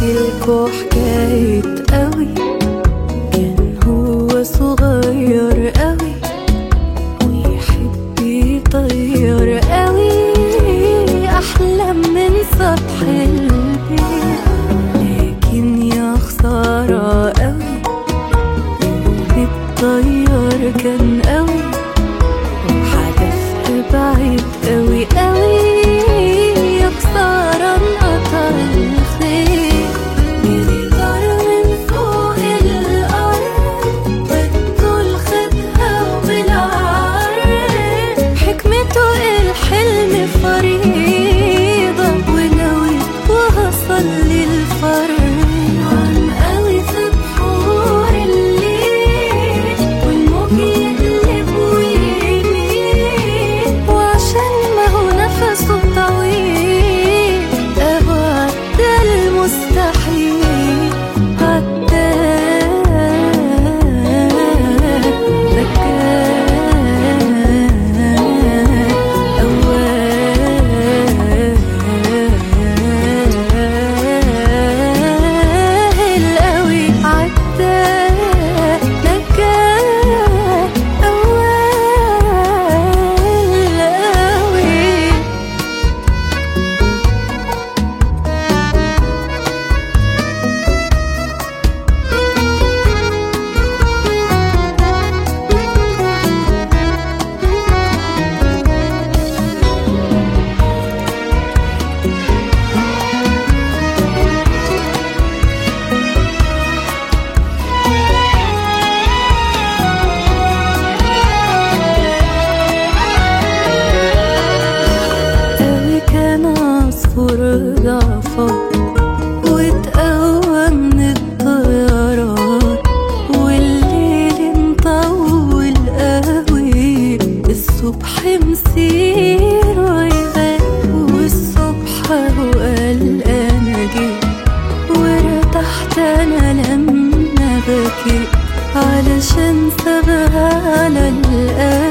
لكوا حكاية قوي كان هو صغير قوي ويحب يطير قوي أحلى من سطح البيت لكن يا خسارة قوي الطيار كان قوي وحدف بعيد قوي قوي يا خسارة انقطع الخير جري غار من فوق الأرض والطول خدها وبالعرض حكمته الحلم فريضة ونويت وهصل للفرد عم قوي في بحور الليل والموج يقلب ويميل وعشان ما هو نفسه طويل اهو عدى المستحيل عدى ده كان أوائل قوي عدى ده كان أوائل قوي قوي كان عصفور ضعفان واتقوى من الطيارات والليل مطول قوي الصبح مسير ويغاب والصبح هو قال انا جيت وارتحت انا لما بكيت علشان سابها على القلب